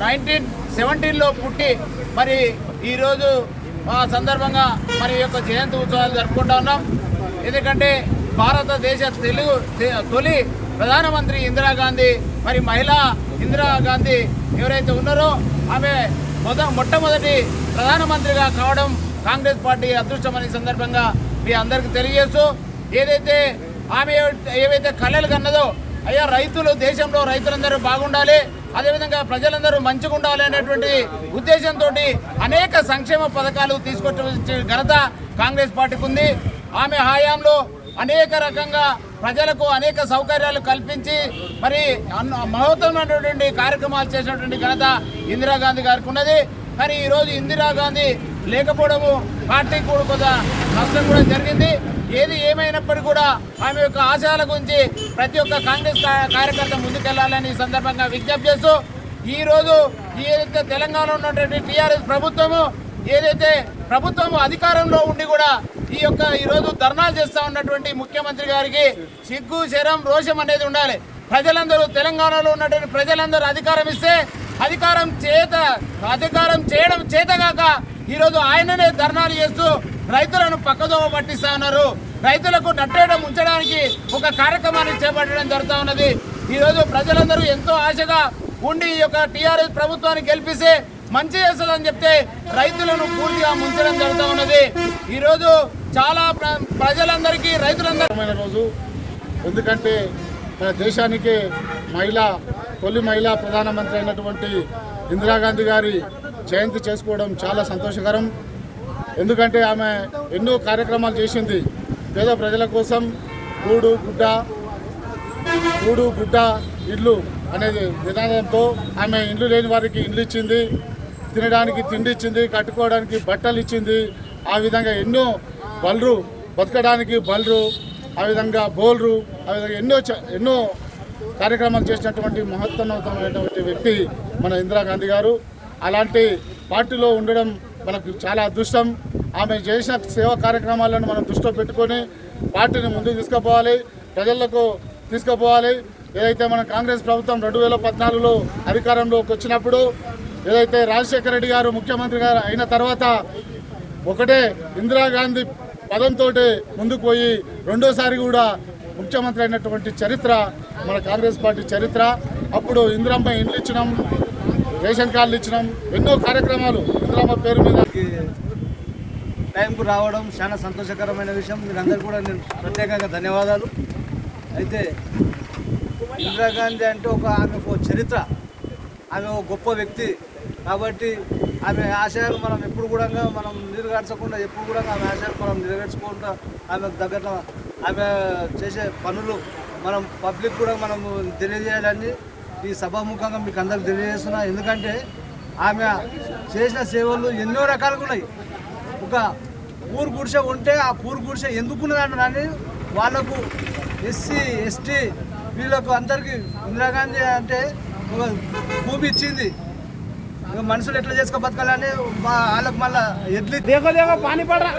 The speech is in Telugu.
నైన్టీన్ సెవెంటీన్లో పుట్టి మరి ఈరోజు ఆ సందర్భంగా మరి ఈ యొక్క జయంతి ఉత్సవాలు జరుపుకుంటా ఉన్నాం ఎందుకంటే భారతదేశ తెలుగు తె- తొలి ప్రధానమంత్రి ఇందిరాగాంధీ మరి మహిళా ఇందిరాగాంధీ ఎవరైతే ఉన్నారో ఆమె మొద మొట్టమొదటి ప్రధానమంత్రిగా కావడం కాంగ్రెస్ పార్టీ అదృష్టమని సందర్భంగా మీ అందరికీ తెలియజేస్తూ ఏదైతే ఆమె ఏవైతే కళలు కన్నదో అయ్యా రైతులు దేశంలో రైతులందరూ బాగుండాలి అదేవిధంగా ప్రజలందరూ మంచిగా ఉండాలి అనేటువంటి ఉద్దేశంతో అనేక సంక్షేమ పథకాలు తీసుకొచ్చే ఘనత కాంగ్రెస్ పార్టీకి ఉంది ఆమె హయాంలో అనేక రకంగా ప్రజలకు అనేక సౌకర్యాలు కల్పించి మరి అన్న మహోత్తరమైనటువంటి కార్యక్రమాలు చేసినటువంటి ఘనత ఇందిరాగాంధీ గారికి ఉన్నది కానీ ఈరోజు ఇందిరాగాంధీ లేకపోవడము పార్టీకి కూడా కొంత నష్టం కూడా జరిగింది ఏది ఏమైనప్పటికీ కూడా ఆమె యొక్క ఆశయాల గురించి ప్రతి ఒక్క కాంగ్రెస్ కా- కార్యకర్త ముందుకెళ్లాలని ఈ సందర్భంగా విజ్ఞప్తి చేస్తూ ఈ రోజు ఏదైతే తెలంగాణలో ఉన్నటువంటి టీఆర్ఎస్ ప్రభుత్వము ఏదైతే ప్రభుత్వం అధికారంలో ఉండి కూడా ఈ యొక్క ఈ రోజు ధర్నాలు చేస్తా ఉన్నటువంటి ముఖ్యమంత్రి గారికి సిగ్గు శరం రోషం అనేది ఉండాలి ప్రజలందరూ తెలంగాణలో ఉన్నటువంటి ప్రజలందరూ అధికారం ఇస్తే అధికారం చేత అధికారం చేయడం చేతగాక ఈరోజు ఆయననే ధర్నాలు చేస్తూ రైతులను పక్కదోవ పట్టిస్తా ఉన్నారు రైతులకు నట్టేయడం ఉంచడానికి ఒక కార్యక్రమాన్ని చేపట్టడం జరుగుతూ ఉన్నది ఈరోజు ప్రజలందరూ ఎంతో ఆశగా ఉండి ఈ యొక్క టీఆర్ఎస్ ప్రభుత్వాన్ని గెలిపిస్తే మంచి చేస్తుందని చెప్తే రైతులను పూర్తిగా ముంచడం జరుగుతూ ఉన్నది ఈరోజు చాలా ప్ర- ప్రజలందరికీ రైతులందరూ ముఖ్యమైన రోజు ఎందుకంటే మన దేశానికి మహిళా తొలి మహిళా ప్రధానమంత్రి అయినటువంటి ఇందిరాగాంధీ గారి జయంతి చేసుకోవడం చాలా సంతోషకరం ఎందుకంటే ఆమె ఎన్నో కార్యక్రమాలు చేసింది పేద ప్రజల కోసం కూడు గుడ్డ కూడు గుడ్డ ఇల్లు అనేది నినాదంతో ఆమె ఇండ్లు లేని వారికి ఇండ్లు ఇచ్చింది తినడానికి తిండి ఇచ్చింది కట్టుకోవడానికి బట్టలు ఇచ్చింది ఆ విధంగా ఎన్నో బలరు బతకడానికి బలరు ఆ విధంగా బోల్రు ఆ విధంగా ఎన్నో చ- ఎన్నో కార్యక్రమాలు చేసినటువంటి మహత్తరమైనటువంటి వ్యక్తి మన ఇందిరాగాంధీ గారు అలాంటి పార్టీలో ఉండడం మనకు చాలా అదృష్టం ఆమె చేసిన సేవా కార్యక్రమాలను మనం దృష్టిలో పెట్టుకొని పార్టీని ముందుకు తీసుకుపోవాలి ప్రజలకు తీసుకుపోవాలి ఏదైతే మన కాంగ్రెస్ ప్రభుత్వం రెండు వేల పద్నాలుగులో అధికారంలోకి వచ్చినప్పుడు ఏదైతే రాజశేఖర రెడ్డి గారు ముఖ్యమంత్రి గారు అయిన తర్వాత ఒకటే ఇందిరాగాంధీ పదంతో ముందుకు పోయి రెండోసారి కూడా ముఖ్యమంత్రి అయినటువంటి చరిత్ర మన కాంగ్రెస్ పార్టీ చరిత్ర అప్పుడు ఇందిరమ్మ ఇండ్లు ఇచ్చినాం రేషన్ కార్డులు ఇచ్చినాం ఎన్నో కార్యక్రమాలు ఇందిరమ్మ పేరు మీద టైంకు రావడం చాలా సంతోషకరమైన విషయం మీరందరూ కూడా నేను ప్రత్యేకంగా ధన్యవాదాలు అయితే ఇందిరాగాంధీ అంటే ఒక ఆమె ఒక చరిత్ర ఆమె ఒక గొప్ప వ్యక్తి కాబట్టి ఆమె ఆశయాలు మనం ఎప్పుడు కూడా మనం నెరవేర్చకుండా ఎప్పుడు కూడా ఆమె ఆశయాలు మనం నెరవేర్చుకుంటా ఆమె దగ్గర ఆమె చేసే పనులు మనం పబ్లిక్ కూడా మనం తెలియజేయాలని ఈ సభాముఖంగా మీకు అందరికి తెలియజేస్తున్నా ఎందుకంటే ఆమె చేసిన సేవలు ఎన్నో రకాలుగా ఉన్నాయి ఒక పూర్ గుడిసె ఉంటే ఆ పూర్ గుడిసె ఎందుకున్నదంటే అని వాళ్ళకు ఎస్సీ ఎస్టీ వీళ్ళకు అందరికీ ఇందిరాగాంధీ అంటే ఒక భూమి ఇచ్చింది ఇక మనుషులు ఎట్లా చేసుకో బతకాలని మా- వాళ్ళకు మళ్ళా ఎడ్లు దేగో దేగో పానీ పడరా